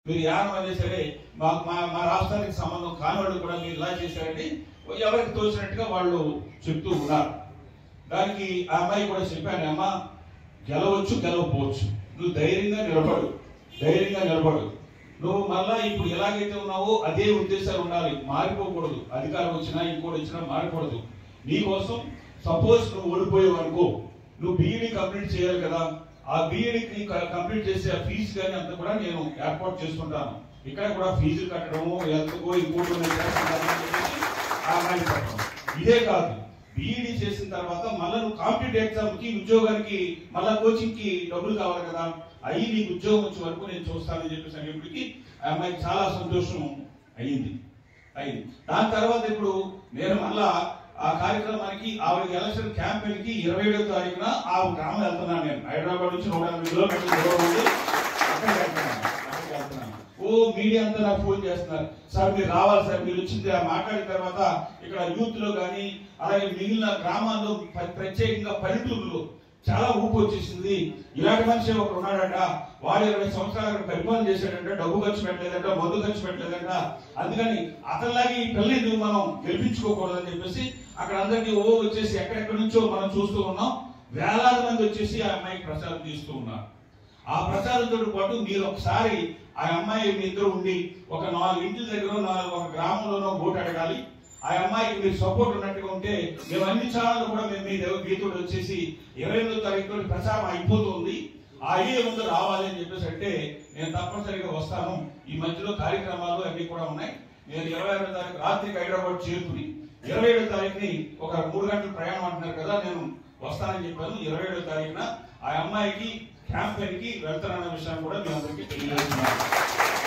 మీరు యానం అనే సరే మా మా మా రాష్ట్రానికి సంబంధం కాని వాళ్ళు కూడా మీరు ఇలా చేశారండి ఎవరికి తోచినట్టుగా వాళ్ళు చెప్తూ ఉన్నారు దానికి ఆ అమ్మాయి కూడా చెప్పాను అమ్మ గెలవచ్చు గెలవకపోవచ్చు నువ్వు ధైర్యంగా నిలబడు ధైర్యంగా నిలబడు నువ్వు మళ్ళా ఇప్పుడు ఎలాగైతే ఉన్నావో అదే ఉద్దేశాలు ఉండాలి మారిపోకూడదు అధికారం వచ్చినా ఇంకోటి వచ్చినా మారకూడదు నీకోసం సపోజ్ నువ్వు ఓడిపోయావు అనుకో నువ్వు బీఈడి కంప్లీట్ చేయాలి కదా ఆ బీఈడికి కంప్లీట్ చేసే ఆ ఫీజు కానీ అంతా కూడా నేను ఏర్పాటు చేసుకుంటాను ఇక్కడ కూడా ఫీజులు కట్టడము ఎంతకో ఇంకోటి ఉన్నాయి చేస్తున్నాను అని చెప్పేసి ఆ అమ్మాయి చెప్పడం ఇదే కాదు బీఈడి చేసిన తర్వాత మళ్ళీ నువ్వు కాంపిటేటివ్ ఎగ్జామ్ కి ఉద్యోగానికి మళ్ళా కోచింగ్ కి డబ్బులు కావాలి కదా అయ్యి నీకు ఉద్యోగం వచ్చే వరకు నేను చూస్తానని చెప్పేసి అనేప్పటికీ ఆ అమ్మాయికి చాలా సంతోషం అయ్యింది అయింది దాని తర్వాత ఇప్పుడు నేను మళ్ళా ఆ కార్యక్రమానికి ఆవిడ ఎలక్షన్ క్యాంపెయిన్ కి ఇరవై ఏడో తారీఖున ఆ గ్రామం వెళ్తున్నాను నేను హైదరాబాద్ నుంచి నూట ఎనభై కిలోమీటర్ల దూరం ఉంది అక్కడికి వెళ్తున్నాను అక్కడికి వెళ్తున్నాను ఓ మీడియా అంతా నాకు ఫోన్ చేస్తున్నారు సార్ మీరు రావాలి సార్ మీరు వచ్చింది ఆ మాట్లాడిన తర్వాత ఇక్కడ యూత్ లో కానీ అలాగే మిగిలిన గ్రామాల్లో ప్ర- ప్రత్యేకంగా పల్లెటూరులో చాలా ఊపు వచ్చేసింది ఇలాంటి మనిషి ఒకడు ఉన్నాడట వాడు ఇరవై సంవత్సరాలు అక్కడ పరిపాలన చేశాడంట డబ్బు ఖర్చు పెట్టలేదంట మందు ఖర్చు పెట్టలేదంట అందుకని అతనిలాగే ఈ పిల్లని ఎందుకు మనం గెలిపించుకోకూడదని చెప్పేసి అక్కడ అందరికీ ఓ వచ్చేసి ఎక్కడెక్కడి నుంచో మనం చూస్తూ ఉన్నాం వేలాది మంది వచ్చేసి ఆ అమ్మాయికి ప్రసాదం తీస్తూ ఉన్నారు ఆ ప్రచారంతో పాటు మీరు ఒకసారి ఆ అమ్మాయి మీ ఇద్దరు ఉండి ఒక నాలుగు ఇంటి దగ్గర నాలుగు ఒక గ్రామంలోనో ఓటు అడగాలి ఆ అమ్మాయికి మీరు సపోర్ట్ ఉన్నట్టుగా ఉంటే మేము అన్ని ఛానల్ కూడా మేము మీ దగ్గర మీతో వచ్చేసి ఇరవై ఎనిమిదో తారీఖు ప్రచారం అయిపోతుంది ఆ అయ్యే ముందు రావాలి అని చెప్పేసి అంటే నేను తప్పనిసరిగా వస్తాను ఈ మధ్యలో కార్యక్రమాలు అన్ని కూడా ఉన్నాయి నేను ఇరవై ఆరో తారీఖు రాత్రికి హైదరాబాద్ చేరుకుని ఇరవై ఏడో తారీఖుని ఒక మూడు గంటల ప్రయాణం అంటున్నారు కదా నేను వస్తానని చెప్పాను ఇరవై ఏడో తారీఖున ఆ అమ్మాయికి క్యాంపెయిన్ కి వెళ్తానన్న విషయాన్ని కూడా మీ అందరికీ తెలియజేస్తున్నాను